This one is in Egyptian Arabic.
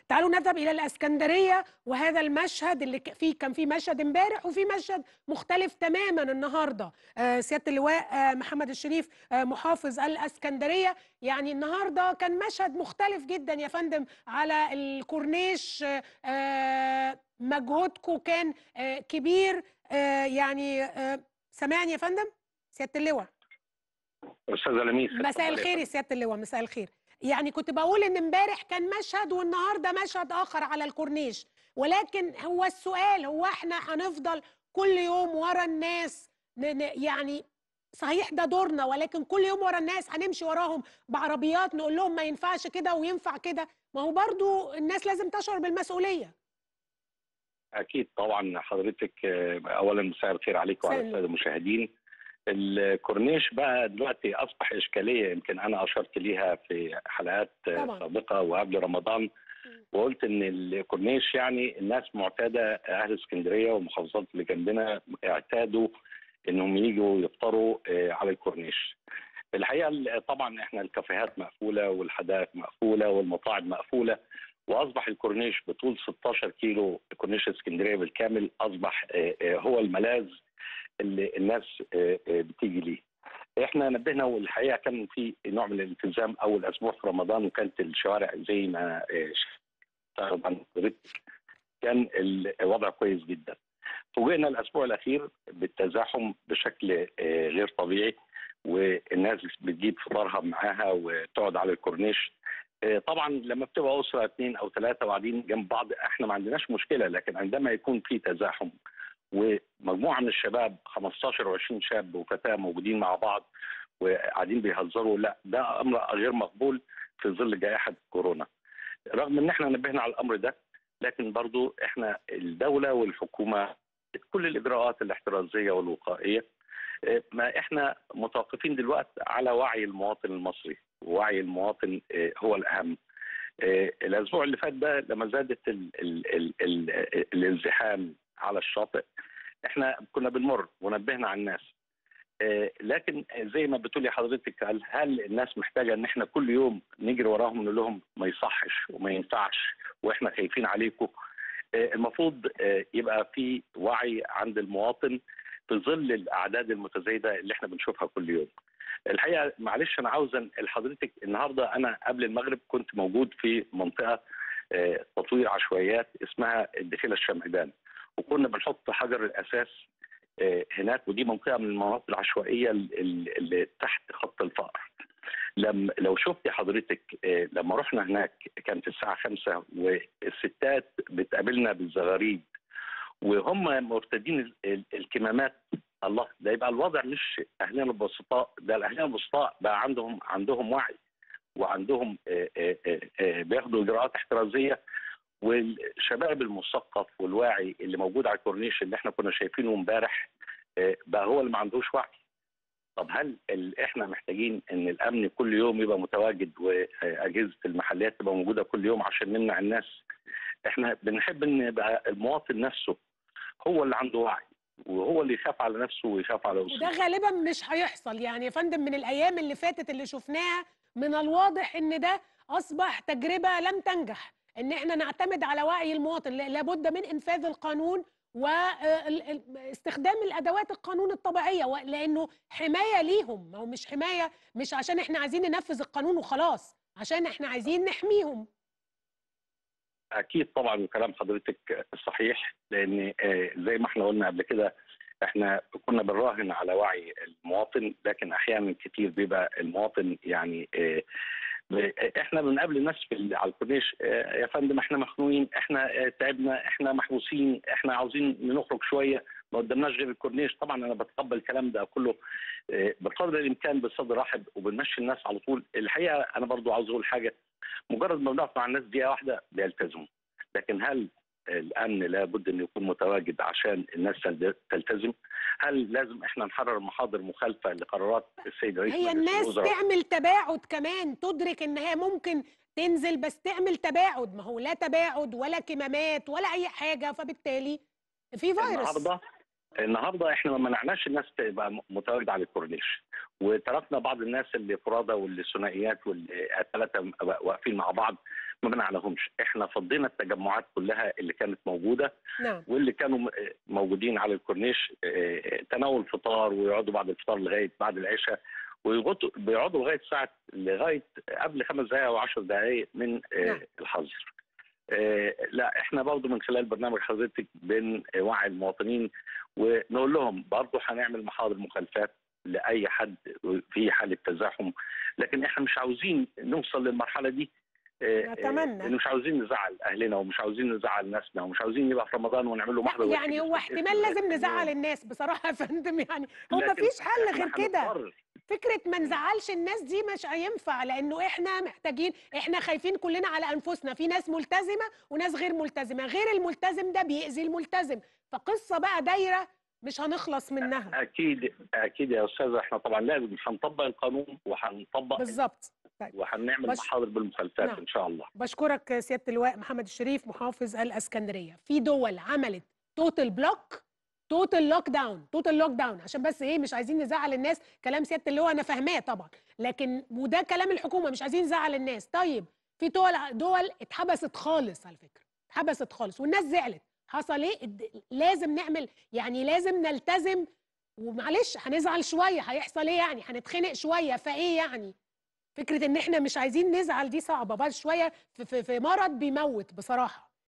تعالوا نذهب الى الاسكندريه وهذا المشهد اللي ك- فيه كان فيه مشهد امبارح وفي مشهد مختلف تماما النهارده آه، سياده اللواء آه، محمد الشريف آه، محافظ الاسكندريه يعني النهارده كان مشهد مختلف جدا يا فندم على الكورنيش آه، آه، مجهودكم كان آه، كبير آه، يعني آه، سامعني يا فندم سياده اللواء استاذه لميس مساء الخير يا سياده اللواء مساء الخير يعني كنت بقول ان امبارح كان مشهد والنهارده مشهد اخر على الكورنيش ولكن هو السؤال هو احنا هنفضل كل يوم ورا الناس ن- ن- يعني صحيح ده دورنا ولكن كل يوم ورا الناس هنمشي وراهم بعربيات نقول لهم ما ينفعش كده وينفع كده ما هو برضو الناس لازم تشعر بالمسؤوليه اكيد طبعا حضرتك آه، اولا مساء الخير عليك وعلى مساء الساده المشاهدين الكورنيش بقى دلوقتي اصبح اشكاليه يمكن انا اشرت ليها في حلقات آه، طبعاً. سابقه وقبل رمضان وقلت ان الكورنيش يعني الناس معتاده اهل اسكندريه والمحافظات اللي جنبنا اعتادوا انهم يجوا يفطروا آه، على الكورنيش. الحقيقه ال- طبعا احنا الكافيهات مقفوله والحدائق مقفوله والمطاعم مقفوله واصبح الكورنيش بطول 16 كيلو كورنيش اسكندريه بالكامل اصبح آه، آه، هو الملاذ اللي الناس آه، آه، بتيجي ليه. احنا نبهنا والحقيقه كان في نوع من الالتزام اول اسبوع في رمضان وكانت الشوارع زي ما آه، طبعا حضرتك كان الوضع كويس جدا. فوجئنا الاسبوع الاخير بالتزاحم بشكل آه، غير طبيعي والناس بتجيب فطارها معاها وتقعد على الكورنيش آه، طبعا لما بتبقى اسره اثنين او ثلاثه وقاعدين جنب بعض احنا ما عندناش مشكله لكن عندما يكون في تزاحم ومجموعه من الشباب 15 و20 شاب وفتاه موجودين مع بعض وقاعدين بيهزروا لا ده امر غير مقبول في ظل جائحه كورونا. رغم ان احنا نبهنا على الامر ده لكن برضو احنا الدوله والحكومه كل الاجراءات الاحترازيه والوقائيه آه، ما احنا متوقفين دلوقتي على وعي المواطن المصري ووعي المواطن آه، هو الاهم آه، الاسبوع اللي فات ده لما زادت ال ال ال ال الازدحام على الشاطئ احنا كنا بنمر ونبهنا على الناس آه، لكن زي ما بتقولي حضرتك هل, هل الناس محتاجه ان احنا كل يوم نجري وراهم نقول لهم ما يصحش وما ينفعش واحنا خايفين عليكم آه، المفروض آه، يبقى في وعي عند المواطن في ظل الاعداد المتزايده اللي احنا بنشوفها كل يوم. الحقيقه معلش انا عاوز انقل لحضرتك النهارده انا قبل المغرب كنت موجود في منطقه آه، تطوير عشوائيات اسمها الدخيله الشمعدان وكنا بنحط حجر الاساس آه، هناك ودي منطقه من المناطق العشوائيه ال- ال- اللي تحت خط الفقر. لما لو شفتي حضرتك آه، لما رحنا هناك كانت الساعه 5 والستات بتقابلنا بالزغاريد وهم مرتدين ال- ال- الكمامات الله ده يبقى الوضع مش اهلنا البسطاء ده الاهلنا البسطاء بقى عندهم عندهم وعي وعندهم آه، آه، آه، آه، بياخدوا اجراءات احترازيه والشباب المثقف والواعي اللي موجود على الكورنيش اللي احنا كنا شايفينه امبارح آه، بقى هو اللي ما عندوش وعي طب هل ال- احنا محتاجين ان الامن كل يوم يبقى متواجد واجهزه المحليات تبقى موجوده كل يوم عشان نمنع الناس احنا بنحب ان يبقى المواطن نفسه هو اللي عنده وعي وهو اللي يخاف على نفسه ويخاف على وده اسرته غالبا مش هيحصل يعني يا فندم من الايام اللي فاتت اللي شفناها من الواضح ان ده اصبح تجربه لم تنجح ان احنا نعتمد على وعي المواطن لا- لابد من انفاذ القانون واستخدام الادوات القانون الطبيعيه و- لانه حمايه ليهم ما هو مش حمايه مش عشان احنا عايزين ننفذ القانون وخلاص عشان احنا عايزين نحميهم اكيد طبعا كلام حضرتك صحيح لان آه، زي ما احنا قلنا قبل كده احنا كنا بنراهن على وعي المواطن لكن احيانا كتير بيبقى المواطن يعني آه، ب- احنا بنقابل الناس في ال- على الكورنيش آه، يا فندم احنا مخنوقين احنا آه، تعبنا احنا محبوسين احنا عاوزين نخرج شويه ما قدامناش غير الكورنيش طبعا انا بتقبل الكلام ده كله آه، بقدر الامكان بصدر رحب وبنمشي الناس على طول الحقيقه انا برضو عاوز اقول حاجه مجرد ما بنقف مع الناس دقيقه واحده بيلتزموا لكن هل الامن لابد انه يكون متواجد عشان الناس تلد- تلتزم؟ هل لازم احنا نحرر محاضر مخالفه لقرارات السيد رئيس هي مجلس الناس الوزراء؟ تعمل تباعد كمان تدرك ان هي ممكن تنزل بس تعمل تباعد ما هو لا تباعد ولا كمامات ولا اي حاجه فبالتالي في فيروس النهارده النهارده احنا ما منعناش الناس تبقى م- متواجده على الكورنيش وتركنا بعض الناس اللي فرادى واللي ثنائيات واللي ثلاثه واقفين مع بعض ما منعناهمش احنا فضينا التجمعات كلها اللي كانت موجوده نعم واللي كانوا م- موجودين على الكورنيش آه، تناول فطار ويقعدوا بعد الفطار لغايه بعد العشاء ويقعدوا بيقعدوا لغايه ساعه لغايه قبل خمس دقائق او 10 دقائق من آه، نعم. الحظر. آه، لا احنا برضه من خلال برنامج حضرتك بنوعي المواطنين ونقول لهم برضه هنعمل محاضر مخالفات لاي حد في حاله تزاحم لكن احنا مش عاوزين نوصل للمرحله دي آه، نتمنى. آه، مش عاوزين نزعل اهلنا ومش عاوزين نزعل ناسنا ومش عاوزين يبقى في رمضان ونعمل له محضر لا يعني وحش هو باسم احتمال لازم الناس. نزعل الناس بصراحه يا فندم يعني هو لكن مفيش حل إحنا غير كده هنضطر. فكره ما نزعلش الناس دي مش هينفع لانه احنا محتاجين احنا خايفين كلنا على انفسنا في ناس ملتزمه وناس غير ملتزمه غير الملتزم ده بيأذي الملتزم فقصه بقى دايره مش هنخلص منها اكيد اكيد يا استاذه احنا طبعا لازم هنطبق القانون وهنطبق بالظبط وهنعمل بس- محاضر بالمخالفات نعم. ان شاء الله بشكرك سياده اللواء محمد الشريف محافظ الاسكندريه في دول عملت توتال بلوك توتال لوك داون توتال لوك داون عشان بس ايه مش عايزين نزعل الناس كلام سياده اللواء انا فاهماه طبعا لكن وده كلام الحكومه مش عايزين نزعل الناس طيب في دول دول اتحبست خالص على فكره اتحبست خالص والناس زعلت حصل ايه الد- لازم نعمل يعني لازم نلتزم ومعلش هنزعل شويه هيحصل ايه يعني هنتخنق شويه فايه يعني فكره ان احنا مش عايزين نزعل دي صعبه بس شويه في, في, في مرض بيموت بصراحه